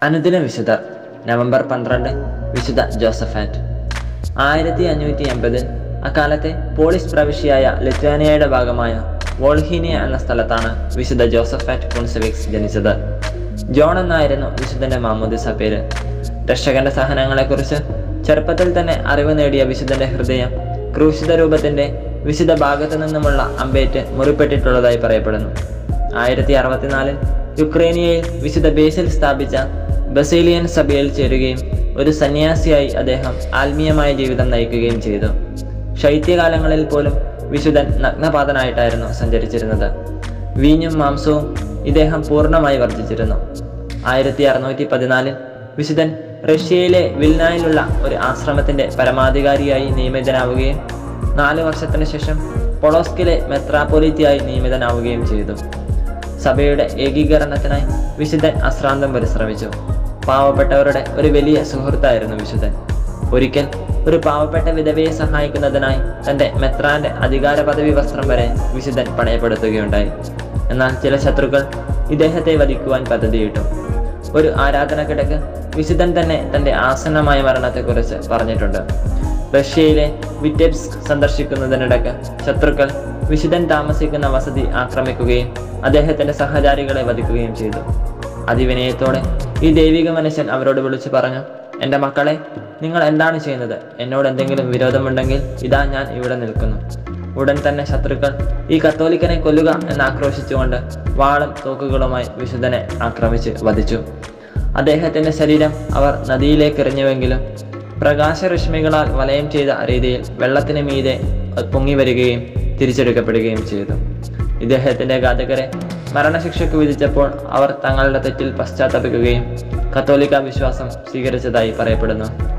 അനുദിന വിശുദ്ധർ നവംബർ പന്ത്രണ്ട് വിശുദ്ധ ജോസഫാറ്റ് ആയിരത്തി അഞ്ഞൂറ്റി എൺപതിൽ അക്കാലത്തെ പോളിസ് പ്രവിശ്യയായ ലിത്വാനിയയുടെ ഭാഗമായ വോൾഹീനിയ എന്ന സ്ഥലത്താണ് വിശുദ്ധ ജോസഫാറ്റ് കുൺസെവിക്സ് ജനിച്ചത് ജോൺ എന്നായിരുന്നു വിശുദ്ധന്റെ മാമോദിസ പേര് രക്ഷകന്റെ സഹനങ്ങളെക്കുറിച്ച് ചെറുപ്പത്തിൽ തന്നെ അറിവ് നേടിയ വിശുദ്ധന്റെ ഹൃദയം ക്രൂശിത രൂപത്തിന്റെ വിശുദ്ധ ഭാഗത്തു നിന്നുമുള്ള അമ്പേറ്റ് മുറിപ്പെട്ടിട്ടുള്ളതായി പറയപ്പെടുന്നു ആയിരത്തി അറുപത്തിനാലിൽ യുക്രൈനിയയിൽ വിശുദ്ധ ബേസിൽ സ്ഥാപിച്ച ബസേലിയൻ സഭയിൽ ചേരുകയും ഒരു സന്യാസിയായി അദ്ദേഹം ആത്മീയമായ ജീവിതം നയിക്കുകയും ചെയ്തു ശൈത്യകാലങ്ങളിൽ പോലും വിശുദ്ധൻ നഗ്നപാതനായിട്ടായിരുന്നു സഞ്ചരിച്ചിരുന്നത് വീഞ്ഞും മാംസവും ഇദ്ദേഹം പൂർണ്ണമായി വർജിച്ചിരുന്നു ആയിരത്തി അറുന്നൂറ്റി പതിനാലിൽ വിശുദ്ധൻ റഷ്യയിലെ വിൽനായിലുള്ള ഒരു ആശ്രമത്തിന്റെ പരമാധികാരിയായി നിയമിതനാവുകയും നാല് വർഷത്തിന് ശേഷം പൊളോസ്കിലെ മെത്രാപ്പൊലിത്തിയായി നിയമിതനാവുകയും ചെയ്തു സഭയുടെ ഏകീകരണത്തിനായി വിശുദ്ധൻ അശ്രാന്തം പരിശ്രമിച്ചു പാവപ്പെട്ടവരുടെ ഒരു വലിയ സുഹൃത്തായിരുന്നു വിശുദ്ധൻ ഒരിക്കൽ ഒരു പാവപ്പെട്ട വിധവയെ സഹായിക്കുന്നതിനായി തന്റെ മെത്രാന്റെ അധികാര പദവി വസ്ത്രം വരെ വിശുദ്ധൻ പണയപ്പെടുത്തുകയുണ്ടായി എന്നാൽ ചില ശത്രുക്കൾ ഇദ്ദേഹത്തെ വധിക്കുവാൻ പദ്ധതിയിട്ടു ഒരു ആരാധനക്കിടക്ക് വിശുദ്ധൻ തന്നെ തന്റെ ആസന്നമായ മരണത്തെക്കുറിച്ച് പറഞ്ഞിട്ടുണ്ട് റഷ്യയിലെ വിറ്റെബ്സ്ക് സന്ദർശിക്കുന്നതിനിടക്ക് ശത്രുക്കൾ വിശുദ്ധൻ താമസിക്കുന്ന വസതി ആക്രമിക്കുകയും അദ്ദേഹത്തിന്റെ സഹചാരികളെ വധിക്കുകയും ചെയ്തു അതിവിനയത്തോടെ ഈ ദൈവിക മനുഷ്യൻ അവരോട് വിളിച്ചു പറഞ്ഞു എൻ്റെ മക്കളെ നിങ്ങൾ എന്താണ് ചെയ്യുന്നത് എന്നോട് എന്തെങ്കിലും വിരോധമുണ്ടെങ്കിൽ ഇതാ ഞാൻ ഇവിടെ നിൽക്കുന്നു ഉടൻ തന്നെ ശത്രുക്കൾ ഈ കത്തോലിക്കനെ കൊല്ലുക എന്ന് ആക്രോശിച്ചുകൊണ്ട് വാളും തോക്കുകളുമായി വിശുദ്ധനെ ആക്രമിച്ച് വധിച്ചു അദ്ദേഹത്തിന്റെ ശരീരം അവർ നദിയിലേക്ക് എറിഞ്ഞുവെങ്കിലും പ്രകാശരശ്മികളാൽ വലയം ചെയ്ത രീതിയിൽ വെള്ളത്തിന് മീതെ പൊങ്ങി വരികയും തിരിച്ചെടുക്കപ്പെടുകയും ചെയ്തു ഇദ്ദേഹത്തിന്റെ ഘാതകരെ മരണശിക്ഷയ്ക്ക് വിധിച്ചപ്പോൾ അവർ തങ്ങളുടെ തെറ്റിൽ പശ്ചാത്തപിക്കുകയും കത്തോലിക്ക വിശ്വാസം സ്വീകരിച്ചതായി പറയപ്പെടുന്നു